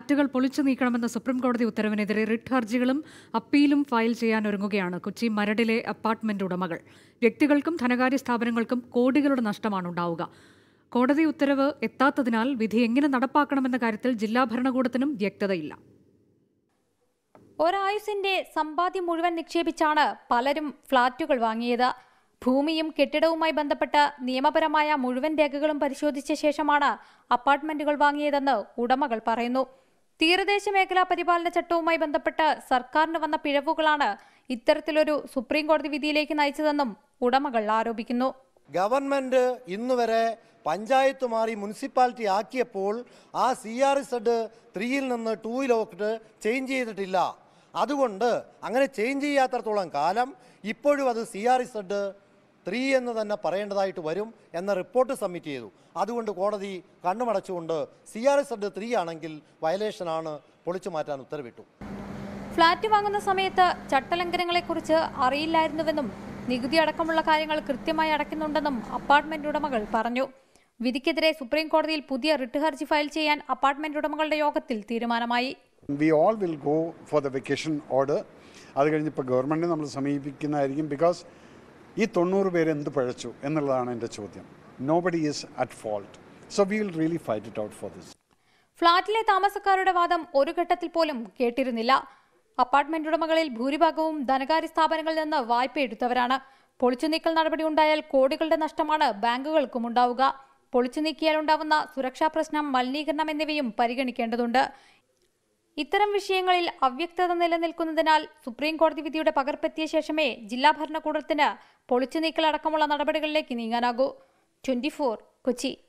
ഫ്ളാറ്റുകൾ പൊളിച്ചു നീക്കണമെന്ന സുപ്രീംകോടതി ഉത്തരവിനെതിരെ റിട്ട് ഹർജികളും അപ്പീലും ഫയൽ ചെയ്യാനൊരുങ്ങുകയാണ് കൊച്ചി മരടിലെ അപ്പാർട്ട്മെന്റ് ഉടമകൾ വ്യക്തികൾക്കും ധനകാര്യ സ്ഥാപനങ്ങൾക്കും കോടികളുടെ നഷ്ടമാണ് ഉണ്ടാവുക കോടതി ഉത്തരവ് എത്താത്തതിനാൽ വിധി എങ്ങനെ നടപ്പാക്കണമെന്ന കാര്യത്തിൽ ജില്ലാ ഭരണകൂടത്തിനും വ്യക്തതയില്ല ഒരായുസിന്റെ സമ്പാദ്യം മുഴുവൻ നിക്ഷേപിച്ചാണ് പലരും ഫ്ളാറ്റുകൾ വാങ്ങിയത് ഭൂമിയും കെട്ടിടവുമായി ബന്ധപ്പെട്ട നിയമപരമായ മുഴുവൻ രേഖകളും പരിശോധിച്ച ശേഷമാണ് അപ്പാർട്ട്മെന്റുകൾ വാങ്ങിയതെന്ന് ഉടമകൾ പറയുന്നു തീരദേശ മേഖലാ പരിപാലന ചട്ടവുമായി ബന്ധപ്പെട്ട് സർക്കാരിന് വന്ന പിഴവുകളാണ് ഇത്തരത്തിലൊരു സുപ്രീം കോടതി വിധിയിലേക്ക് നയിച്ചതെന്നും ഉടമകൾ ആരോപിക്കുന്നു ഗവൺമെന്റ് ഇന്നുവരെ പഞ്ചായത്ത് മാറി മുനിസിപ്പാലിറ്റി ആക്കിയപ്പോൾ ആ സി ആർ ഇസഡ് ത്രീയിൽ നിന്ന് ടൂയിലോട്ട് ചേഞ്ച് ചെയ്തിട്ടില്ല അതുകൊണ്ട് അങ്ങനെ ചേഞ്ച് ചെയ്യാത്തടത്തോളം കാലം ഇപ്പോഴും അത് സി ആർ ഇസഡ് ത്രീ എന്ന് തന്നെ പറയേണ്ടതായിട്ട് വരും എന്ന റിപ്പോർട്ട് സബ്മിറ്റ് ചെയ്തു അതുകൊണ്ട് കോടതി കണ്ണുമടച്ചുകൊണ്ട് സി ആർ ഇസഡ് ത്രീ ആണെങ്കിൽ വയലേഷനാണ് പൊളിച്ചു മാറ്റാൻ ഉത്തരവിട്ടു ഫ്ളാറ്റ് വാങ്ങുന്ന സമയത്ത് ചട്ടലംഘനങ്ങളെക്കുറിച്ച് അറിയില്ലായിരുന്നുവെന്നും നികുതി അടക്കമുള്ള കാര്യങ്ങൾ കൃത്യമായി അടയ്ക്കുന്നുണ്ടെന്നും അപ്പാർട്ട്മെന്റ് ഉടമകൾ പറഞ്ഞു വിധിക്കെതിരെ സുപ്രീം കോടതിയിൽ പുതിയ റിട്ട് ഹർജി ഫയൽ ചെയ്യാൻ അപ്പാർട്ട്മെന്റ് ഉടമകളുടെ യോഗത്തിൽ തീരുമാനമായി we all will go for the vacation order അത് കഴിഞ്ഞിപ്പോൾ ഗവൺമെൻറ്റിനെ നമ്മൾ സമീപിക്കുന്നതായിരിക്കും ബിക്കോസ് ഈ തൊണ്ണൂറ് പേര് എന്ത് പഴച്ചു എന്നുള്ളതാണ് എൻ്റെ ചോദ്യം nobody is at fault so we will really fight it out for this ഫ്ളാറ്റിലെ താമസക്കാരുടെ വാദം ഒരു ഘട്ടത്തിൽ പോലും കേട്ടിരുന്നില്ല അപ്പാർട്ട്മെന്റ് ഉടമകളിൽ ഭൂരിഭാഗവും ധനകാര്യ സ്ഥാപനങ്ങളിൽ നിന്ന് വായ്പ എടുത്തവരാണ് പൊളിച്ചു നീക്കൽ നടപടി ഉണ്ടായാൽ കോടികളുടെ നഷ്ടമാണ് ബാങ്കുകൾക്കും ഉണ്ടാവുക പൊളിച്ചു നീക്കിയാൽ ഉണ്ടാവുന്ന സുരക്ഷാ പ്രശ്നം മലിനീകരണം എന്നിവയും പരിഗണിക്കേണ്ടതുണ്ട് ഇത്തരം വിഷയങ്ങളിൽ അവ്യക്തത നിലനിൽക്കുന്നതിനാൽ സുപ്രീം കോടതി വിധിയുടെ പകർപ്പെത്തിയ ശേഷമേ ജില്ലാ ഭരണകൂടത്തിന് പൊളിച്ചു നീക്കലടക്കമുള്ള നടപടികളിലേക്ക് നീങ്ങാനാകൂ ട്വന്റി കൊച്ചി